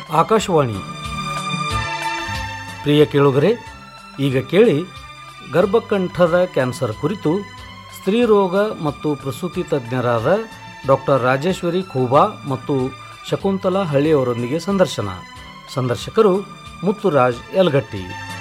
ಆಕಾಶವಾಣಿ ಪ್ರಿಯ ಕೇಳುಗರೆ ಈಗ ಕೇಳಿ ಗರ್ಭಕಂಠದ ಕ್ಯಾನ್ಸರ್ ಕುರಿತು ಸ್ತ್ರೀರೋಗ ಮತ್ತು ಪ್ರಸೂತಿ ತಜ್ಞರಾದ ಡಾಕ್ಟರ್ ರಾಜೇಶ್ವರಿ ಖೂಬಾ ಮತ್ತು ಶಕುಂತಲಾ ಹಳ್ಳಿಯವರೊಂದಿಗೆ ಸಂದರ್ಶನ ಸಂದರ್ಶಕರು ಮುತ್ತುರಾಜ್ ಯಲಗಟ್ಟಿ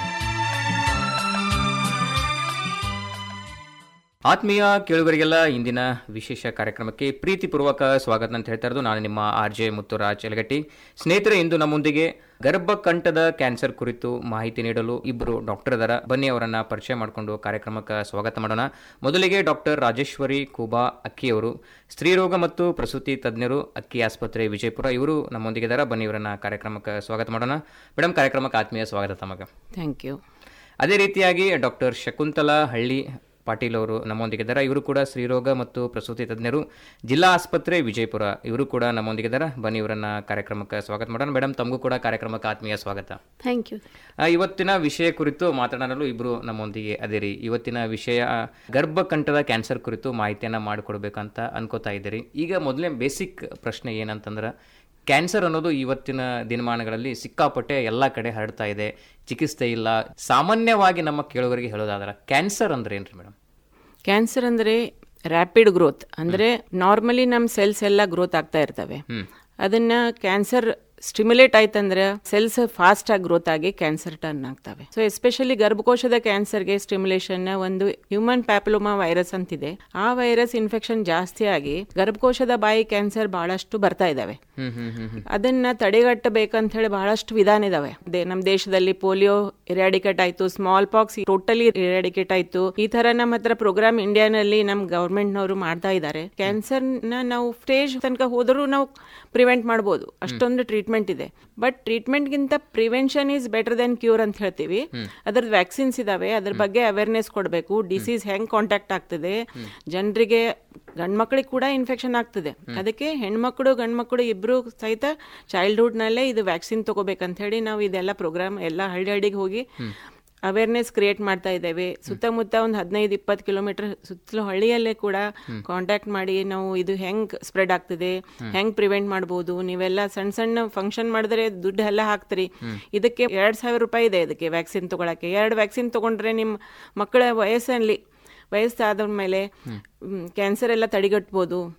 ಆತ್ಮೀಯ ಕೇಳುಗರಿಗೆಲ್ಲ ಇಂದಿನ ವಿಶೇಷ ಕಾರ್ಯಕ್ರಮಕ್ಕೆ ಪ್ರೀತಿಪೂರ್ವಕ ಸ್ವಾಗತ ಅಂತ ಹೇಳ್ತಾ ಇರೋದು ನಾನು ನಿಮ್ಮ ಆರ್ ಜೆ ಮುತ್ತುರಾಜ್ ಯಲಗಟ್ಟಿ ಸ್ನೇಹಿತರೆ ಇಂದು ನಮ್ಮೊಂದಿಗೆ ಗರ್ಭಕಂಠದ ಕ್ಯಾನ್ಸರ್ ಕುರಿತು ಮಾಹಿತಿ ನೀಡಲು ಇಬ್ಬರು ಡಾಕ್ಟರ್ ಅದರ ಬನ್ನಿ ಅವರನ್ನ ಪರಿಚಯ ಮಾಡಿಕೊಂಡು ಕಾರ್ಯಕ್ರಮಕ್ಕೆ ಸ್ವಾಗತ ಮಾಡೋಣ ಮೊದಲಿಗೆ ಡಾಕ್ಟರ್ ರಾಜೇಶ್ವರಿ ಕೂಬಾ ಅಕ್ಕಿಯವರು ಸ್ತ್ರೀರೋಗ ಮತ್ತು ಪ್ರಸೂತಿ ತಜ್ಞರು ಅಕ್ಕಿ ಆಸ್ಪತ್ರೆ ವಿಜಯಪುರ ಇವರು ನಮ್ಮೊಂದಿಗಿದ್ದಾರೆ ಬನ್ನಿ ಇವರನ್ನ ಕಾರ್ಯಕ್ರಮಕ್ಕೆ ಸ್ವಾಗತ ಮಾಡೋಣ ಮೇಡಮ್ ಕಾರ್ಯಕ್ರಮಕ್ಕೆ ಆತ್ಮೀಯ ಸ್ವಾಗತ ತಮಗೆ ಥ್ಯಾಂಕ್ ಯು ಅದೇ ರೀತಿಯಾಗಿ ಡಾಕ್ಟರ್ ಶಕುಂತಲಾ ಹಳ್ಳಿ ಪಾಟೀಲ್ ಅವರು ನಮ್ಮೊಂದಿಗಿದ್ದಾರೆ ಇವರು ಕೂಡ ಸ್ತ್ರೀರೋಗ ಮತ್ತು ಪ್ರಸೂತಿ ತಜ್ಞರು ಜಿಲ್ಲಾ ಆಸ್ಪತ್ರೆ ವಿಜಯಪುರ ಇವರು ಕೂಡ ನಮ್ಮೊಂದಿಗಿದ್ದಾರೆ ಬನ್ನಿ ಇವರನ್ನ ಕಾರ್ಯಕ್ರಮಕ್ಕೆ ಸ್ವಾಗತ ಮಾಡೋಣ ಮೇಡಮ್ ತಮಗೂ ಕೂಡ ಕಾರ್ಯಕ್ರಮಕ್ಕೆ ಆತ್ಮೀಯ ಸ್ವಾಗತ ಥ್ಯಾಂಕ್ ಯು ಆ, ಇವತ್ತಿನ ವಿಷಯ ಕುರಿತು ಮಾತನಾಡಲು ಇಬ್ರು ನಮ್ಮೊಂದಿಗೆ ಅದಿರಿ ಇವತ್ತಿನ ವಿಷಯ ಆ, ಗರ್ಭಕಂಠದ ಕ್ಯಾನ್ಸರ್ ಕುರಿತು ಮಾಹಿತಿಯನ್ನ ಮಾಡಿಕೊಡ್ಬೇಕಂತ ಅನ್ಕೋತಾ ಇದ್ದೀರಿ ಈಗ ಮೊದಲೇ ಬೇಸಿಕ್ ಪ್ರಶ್ನೆ ಏನಂತಂದ್ರೆ ಕ್ಯಾನ್ಸರ್ ಅನ್ನೋದು ಇವತ್ತಿನ ದಿನಮಾನಗಳಲ್ಲಿ ಸಿಕ್ಕಾಪಟ್ಟೆ ಎಲ್ಲ ಕಡೆ ಹರಡ್ತಾ ಇದೆ ಚಿಕಿತ್ಸೆ ಇಲ್ಲ ಸಾಮಾನ್ಯವಾಗಿ ನಮ್ಮ ಕೇಳುಗರಿಗೆ ಹೇಳೋದಾದ್ರೆ ಕ್ಯಾನ್ಸರ್ ಅಂದ್ರೆ ಏನ್ರಿ ಮೇಡಮ್ ಕ್ಯಾನ್ಸರ್ ಅಂದರೆ ರ್ಯಾಪಿಡ್ ಗ್ರೋತ್ ಅಂದರೆ ನಾರ್ಮಲಿ ನಮ್ಮ ಸೆಲ್ಸ್ ಎಲ್ಲ ಗ್ರೋತ್ ಆಗ್ತಾ ಇರ್ತವೆ ಅದನ್ನ ಕ್ಯಾನ್ಸರ್ ಸ್ಟಿಮ್ಯುಲೇಟ್ ಆಯ್ತಂದ್ರೆ ಸೆಲ್ಸ್ ಫಾಸ್ಟ್ ಆಗಿ ಗ್ರೋತ್ ಆಗಿ ಕ್ಯಾನ್ಸರ್ ಟರ್ನ್ ಆಗ್ತವೆ ಸೊ ಎಸ್ಪೆಷಲಿ ಗರ್ಭಕೋಶದ ಕ್ಯಾನ್ಸರ್ಗೆ ಸ್ಟಿಮ್ಯುಲೇಷನ್ ಒಂದು ಹ್ಯೂಮನ್ ಪ್ಯಾಪಿಲೋಮಾ ವೈರಸ್ ಅಂತಿದೆ ಆ ವೈರಸ್ ಇನ್ಫೆಕ್ಷನ್ ಜಾಸ್ತಿ ಆಗಿ ಗರ್ಭಕೋಶದ ಬಾಯಿ ಕ್ಯಾನ್ಸರ್ ಬಹಳಷ್ಟು ಬರ್ತಾ ಇದಾವೆ ಹ್ಮ್ ಹ್ಮ್ ಹ್ಮ್ ಹ್ಮ್ ಅದನ್ನ ತಡೆಗಟ್ಟಬೇಕಂತ ಹೇಳಿ ಬಹಳಷ್ಟು ವಿಧಾನ ಇದಾವೆ ದೇ- ನಮ್ಮ ದೇಶದಲ್ಲಿ ಪೋಲಿಯೋ ಇರಾಡಿಕೇಟ್ ಆಯ್ತು ಸ್ಮಾಲ್ ಪಾಕ್ಸ್ ಟೋಟಲಿ ಇರಾಡಿಕೇಟ್ ಆಯ್ತು ಈ ತರ ನಮ್ಮ ಹತ್ರ ಪ್ರೋಗ್ರಾಮ್ ಇಂಡಿಯಾನಲ್ಲಿ ನಮ್ ಗವರ್ಮೆಂಟ್ ನವರು ಮಾಡ್ತಾ ಇದ್ದಾರೆ ಕ್ಯಾನ್ಸರ್ ನ ನಾವು ಸ್ಟೇಜ್ ತನಕ ಹೋದರೂ ನಾವು ಪ್ರಿವೆಂಟ್ ಮಾಡ್ಬೋದು ಅಷ್ಟೊಂದು ಟ್ರೀಟ್ಮೆಂಟ್ ಇದೆ ಬಟ್ ಟ್ರೀಟ್ಮೆಂಟ್ ಗಿಂತ prevention is better than cure ಅಂತ ಹೇಳ್ತೀವಿ ಅದ್ರದ್ದು ವ್ಯಾಕ್ಸಿನ್ಸ್ ಇದಾವೆ ಅದ್ರ ಬಗ್ಗೆ ಅವೇರ್ನೆಸ್ ಕೊಡಬೇಕು ಡಿಸೀಸ್ ಹೆಂಗ್ ಕಾಂಟ್ಯಾಕ್ಟ್ ಆಗ್ತದೆ ಜನರಿಗೆ ಗಂಡ್ಮಕ್ಳಿಗೆ ಕೂಡ ಇನ್ಫೆಕ್ಷನ್ ಆಗ್ತದೆ ಅದಕ್ಕೆ ಹೆಣ್ಮಕ್ಳು ಗಂಡ್ಮಕ್ಳು ಇಬ್ರು ಸಹಿತ ಚೈಲ್ಡ್ಹುಡ್ ನಲ್ಲೇ ಇದು ವ್ಯಾಕ್ಸಿನ್ ತಗೋಬೇಕಂತ ಹೇಳಿ ನಾವು ಇದೆಲ್ಲ ಪ್ರೋಗ್ರಾಮ್ ಎಲ್ಲ ಹಳ್ಳಿ ಹಳ್ಳಿಗೆ ಹೋಗಿ ಅವೇರ್ನೆಸ್ ಕ್ರಿಯೇಟ್ ಮಾಡ್ತಾ ಇದ್ದೇವೆ ಸುತ್ತಮುತ್ತ ಒಂದು ಹದಿನೈದು ಇಪ್ಪತ್ತು ಕಿಲೋಮೀಟರ್ ಸುತ್ತಲೂ ಹಳ್ಳಿಯಲ್ಲೇ ಕೂಡ ಕಾಂಟ್ಯಾಕ್ಟ್ ಮಾಡಿ ನಾವು ಇದು ಹೆಂಗ್ ಸ್ಪ್ರೆಡ್ ಆಗ್ತದೆ ಹೆಂಗ್ ಪ್ರಿವೆಂಟ್ ಮಾಡ್ಬೋದು ನೀವೆಲ್ಲ ಸಣ್ಣ ಸಣ್ಣ ಫಂಕ್ಷನ್ ಮಾಡಿದ್ರೆ ದುಡ್ಡು ಎಲ್ಲ ಹಾಕ್ತೀರಿ ಇದಕ್ಕೆ ಎರಡ್ ಸಾವಿರ ರೂಪಾಯಿ ಇದೆ ಇದಕ್ಕೆ ವ್ಯಾಕ್ಸಿನ್ ತಗೊಳಕ್ಕೆ ಎರಡು ವ್ಯಾಕ್ಸಿನ್ ತಗೊಂಡ್ರೆ ನಿಮ್ಮ ಮಕ್ಕಳ ವಯಸ್ಸಲ್ಲಿ ವಯಸ್ಸಾದ ಮೇಲೆ ಕ್ಯಾನ್ಸರ್ ಎಲ್ಲ ತಡೆಗಟ್ಬೋದು